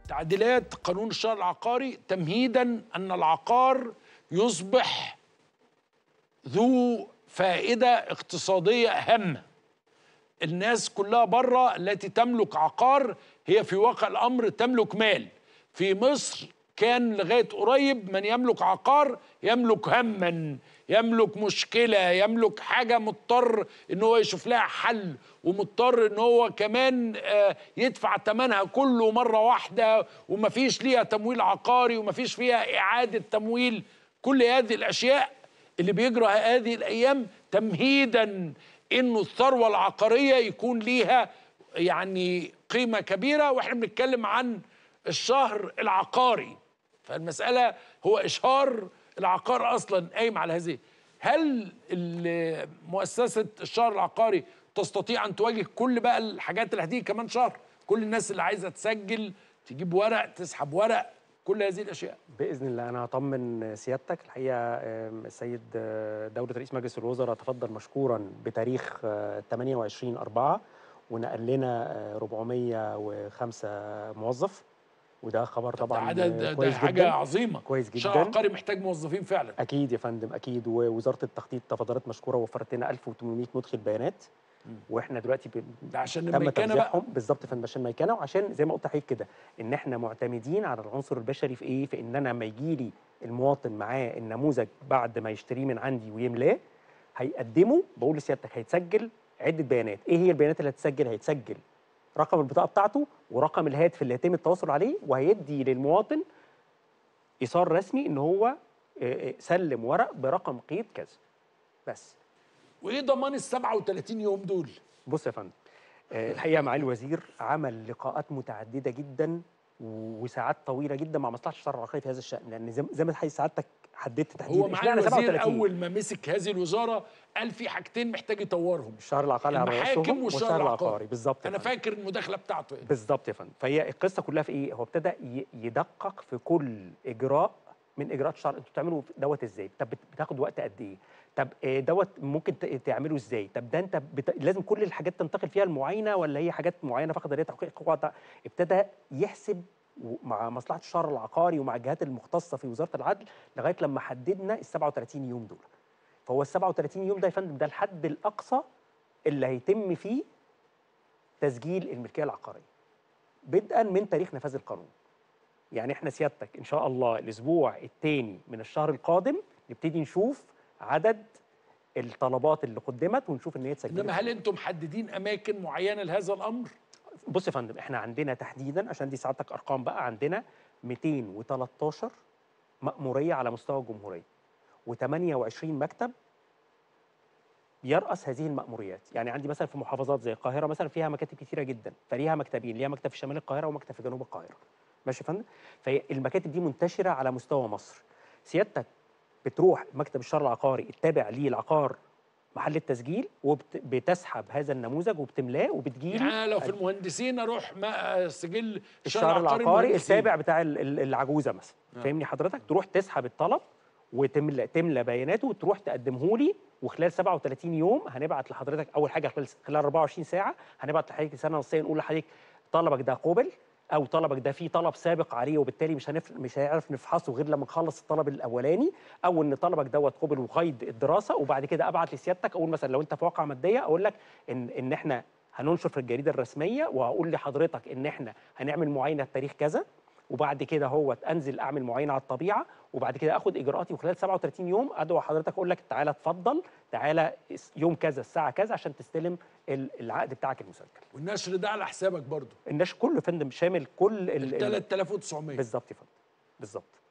تعديلات قانون الشهر العقاري تمهيدا ان العقار يصبح ذو فائده اقتصاديه هامه الناس كلها بره التي تملك عقار هي في واقع الامر تملك مال في مصر كان لغايه قريب من يملك عقار يملك هما يملك مشكله يملك حاجه مضطر ان هو يشوف لها حل ومضطر ان هو كمان آه، يدفع ثمنها كله مره واحده ومفيش ليها تمويل عقاري ومفيش فيها اعاده تمويل كل هذه الاشياء اللي بيجرى هذه الايام تمهيدا انه الثروه العقاريه يكون ليها يعني قيمه كبيره واحنا بنتكلم عن الشهر العقاري فالمساله هو اشهار العقار اصلا قايم على هذه هل ال- مؤسسه الشهر العقاري تستطيع ان تواجه كل بقى الحاجات اللي هتيجي كمان شهر كل الناس اللي عايزه تسجل تجيب ورق تسحب ورق كل هذه الاشياء باذن الله انا هطمن سيادتك الحقيقه آم، السيد آه، دوله رئيس مجلس الوزراء تفضل مشكورا بتاريخ آه، 28 4 ونقل لنا آه، 405 موظف وده خبر طبعا طبعا ده, آه، ده, ده كويس حاجه جدا عظيمه كويس الشهر جدا العقاري محتاج موظفين فعلا اكيد يا فندم اكيد ووزاره التخطيط تفضلت مشكوره وفرت لنا 1800 مدخل بيانات واحنا دلوقتي ب... ده عشان تم الميكنه بقى توزيعهم بالظبط يا فندم عشان ميكنه وعشان زي ما قلت لحضرتك كده ان احنا معتمدين على العنصر البشري في ايه؟ في ان انا لما يجي لي المواطن معاه النموذج بعد ما يشتريه من عندي ويملاه هيقدمه بقول لسيادتك هيتسجل عده بيانات، ايه هي البيانات اللي هتتسجل؟ هيتسجل رقم البطاقه بتاعته ورقم الهاتف اللي هيتم التواصل عليه وهيدي للمواطن ايصال رسمي ان هو آه، آه، سلم ورق برقم قيد كذا بس وايه ضمان ال 37 يوم دول بص يا فندم آه، الحقيقه معالي الوزير عمل لقاءات متعدده جدا و- وساعات طويله جدا مع مصلحه الشرع العقاري في هذا الشان لان زي زي ما حضرتك سعادتك حددت تحديدا هو معالي اشمعنى الوزير 37 اول ما مسك هذه الوزاره قال في حاجتين محتاج يطورهم الشهر العقاري على المحاكم رأسهم والشهر العقاري. العقاري بالظبط يا انا فندم. فاكر المداخله بتاعته ايه بالظبط يا فندم فهي القصه كلها في ايه هو ابتدى ي- يدقق في كل اجراء من اجراءات الشرع انتوا بتعملوا دوت ازاي طب بت- بتاخد وقت قد ايه طب آه، دوت ممكن ت- تعمله ازاي طب ده انت بت... لازم كل الحاجات تنتقل فيها المعاينه ولا هي حاجات معينه فقط هي تحقيق حقوق الع- ابتدى يحسب و- مع مصلحه الشهر العقاري ومع الجهات المختصه في وزاره العدل لغايه لما حددنا ال 37 يوم دول فهو ال 37 يوم ده يا فندم ده الحد الاقصى اللي هيتم فيه تسجيل الملكيه العقاريه بدءا من تاريخ نفاذ القانون يعني احنا سيادتك ان شاء الله الاسبوع الثاني من الشهر القادم نبتدي نشوف عدد الطلبات اللي قدمت ونشوف ان هي اتسجلت انما هل انتم محددين اماكن معينه لهذا الامر بص يا فندم احنا عندنا تحديدا عشان دي سعادتك ارقام بقى عندنا 213 مأمورية على مستوى الجمهورية و28 مكتب يرأس هذه المأموريات يعني عندي مثلا في محافظات زي القاهرة مثلا فيها مكاتب كتيرة جدا فليها مكتبين ليها مكتب في شمال القاهرة ومكتب في جنوب القاهرة ماشي يا فندم فالمكاتب دي منتشرة على مستوى مصر سيادتك بتروح مكتب الشهر العقاري التابع للعقار محل التسجيل وبتسحب هذا النموذج وبتملاه وبتجيلي يعني أنا لو في المهندسين اروح ما سجل الشهر العقاري مهندسين. التابع بتاع ال- ال- العجوزه مثلا آه. فاهمني حضرتك تروح تسحب الطلب وتملى تملى بياناته وتروح تقدمه لي وخلال 37 يوم هنبعت لحضرتك اول حاجه خلال خلال 24 ساعه هنبعت لحضرتك رساله نصيه نقول لحضرتك طلبك ده قبل او طلبك ده فيه طلب سابق عليه وبالتالي مش هنف... مش هنعرف نفحصه غير لما نخلص الطلب الاولاني او ان طلبك دوت قبل وقيد الدراسه وبعد كده ابعت لسيادتك اقول مثلا لو انت في واقعه ماديه اقول لك ان ان احنا هننشر في الجريده الرسميه وهقول لحضرتك ان احنا هنعمل معاينه تاريخ كذا وبعد كده هو انزل اعمل معاينه على الطبيعه وبعد كده اخد اجراءاتي وخلال 37 يوم ادعو حضرتك اقول لك تعالى اتفضل تعالى يوم كذا الساعه كذا عشان تستلم ال- العقد بتاعك المسجل والنشر ده على حسابك برضه الناس كله يا فندم شامل كل ال- ال ال- 3900 بالظبط يا فندم بالظبط